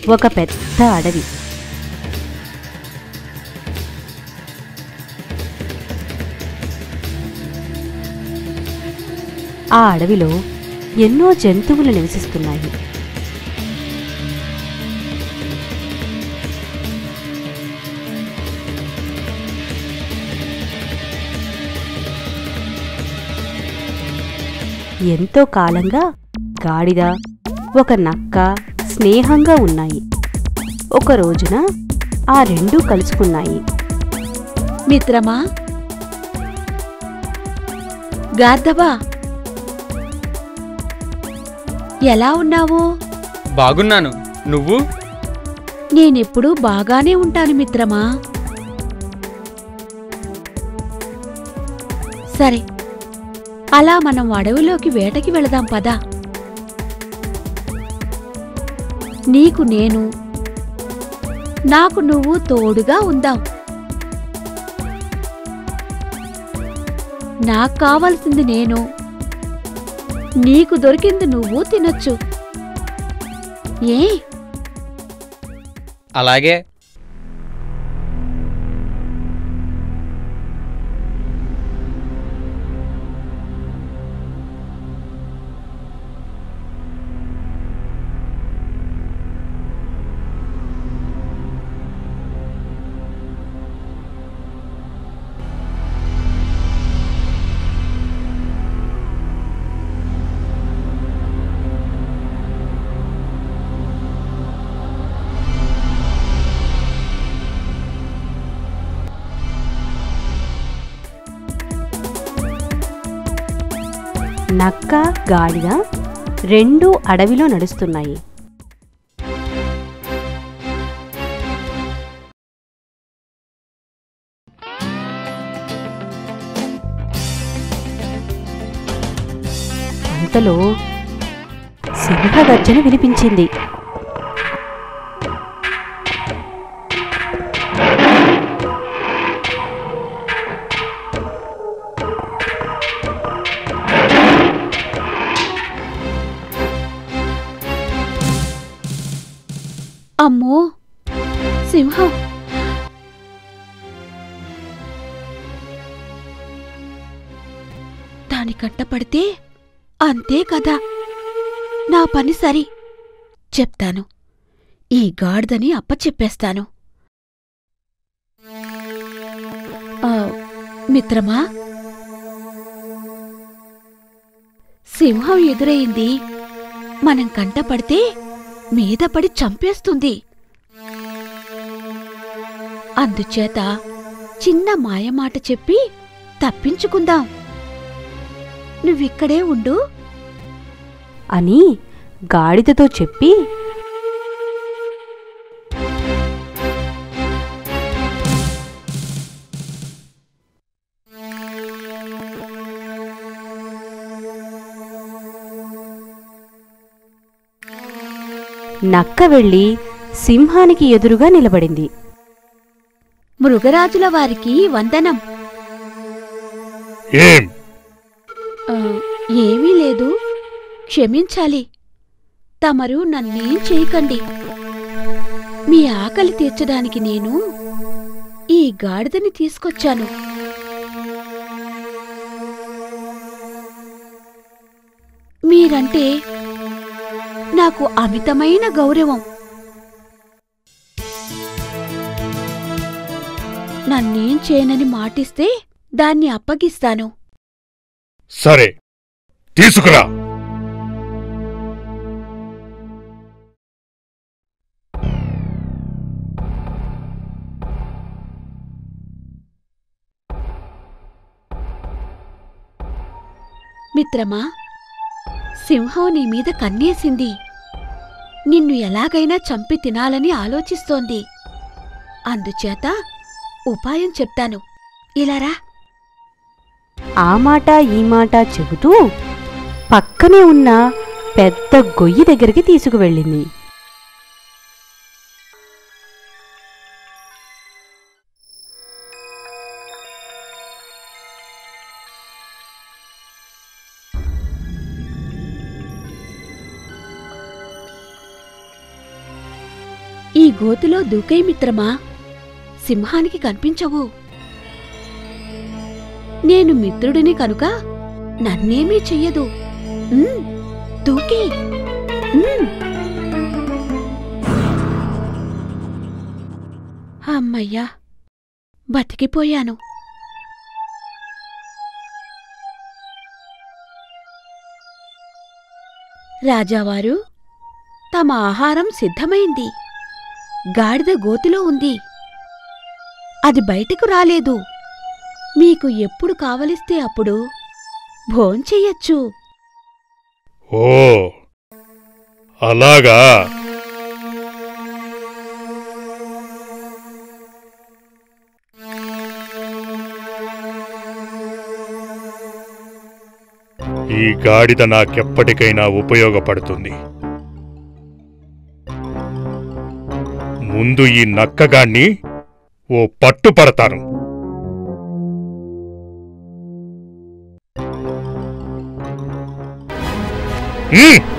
ఒక పెద్ద అడవి ఆ అడవిలో ఎన్నో జంతువులు నివసిస్తున్నాయి ఎంతో కాలంగా గాడిద ఒక నక్క స్నేహంగా ఉన్నాయి ఒక రోజున ఆ రెండూ కలుసుకున్నాయి మిత్రమా గార్ధబా ఎలా ఉన్నావు బాగున్నాను నువ్వు నేనెప్పుడూ బాగానే ఉంటాను మిత్రమా సరే అలా మనం అడవిలోకి వేటకి వెళదాం పదా నీకు నేను నాకు నువ్వు తోడుగా ఉందాం నాకు కావలసింది నేను నీకు దొరికింది నువ్వు తినొచ్చు ఏ అలాగే నక్క గాడిద రెండూ అడవిలో నడుస్తున్నాయి అంతలో సింహగర్జన వినిపించింది అమ్మో సింహం దాని కంటపడితే అంతే కదా నా పని సరి చెప్తాను ఈ గాడిదని అప్పచెప్పేస్తాను ఆ, మిత్రమా సింహం ఎదురయింది మనం కంటపడితే మీద పడి చంపేస్తుంది అందుచేత చిన్న మాయమాట చెప్పి తప్పించుకుందాం నువ్విక్కడే ఉండు అని గాడిదతో చెప్పి నక్క వెళ్ళి సింహానికి ఎదురుగా నిలబడింది మృగరాజుల వారికి వందనం ఏం ఆ, ఏమీ లేదు క్షమించాలి తమరు నన్నేం చేయకండి మీ ఆకలి తీర్చడానికి నేను ఈ గాడిదని తీసుకొచ్చాను మీరంటే నాకు అమితమైన గౌరవం నన్నేం చేయనని మాటిస్తే దాన్ని అప్పగిస్తాను సరే తీసుకురా మిత్రమా సింహం నీ మీద కన్నేసింది నిన్ను ఎలాగైనా చంపి తినాలని ఆలోచిస్తోంది అందుచేత ఉపాయం చెప్తాను ఇలారా ఆ మాట ఈ మాట చెబుతూ పక్కనే ఉన్న పెద్ద గొయ్యి దగ్గరికి తీసుకువెళ్ళింది గోతిలో దూకై మిత్రమా సింహానికి కనిపించవు నేను మిత్రుడిని కనుక నన్నేమీ చెయ్యదు ఉమ్, దూకి ఉమ్. అమ్మయ్యా బతికిపోయాను రాజావారు తమ ఆహారం సిద్ధమైంది గాడిద గోతిలో ఉంది అది బయటకు రాలేదు మీకు ఎప్పుడు కావలిస్తే అప్పుడు భోంచెయ్యొచ్చు ఓ అలాగా ఈ గాడిద నాకెప్పటికైనా ఉపయోగపడుతుంది ముందు ఈ నక్కగాణ్ణి ఓ పట్టు పడతాను హ్మ్.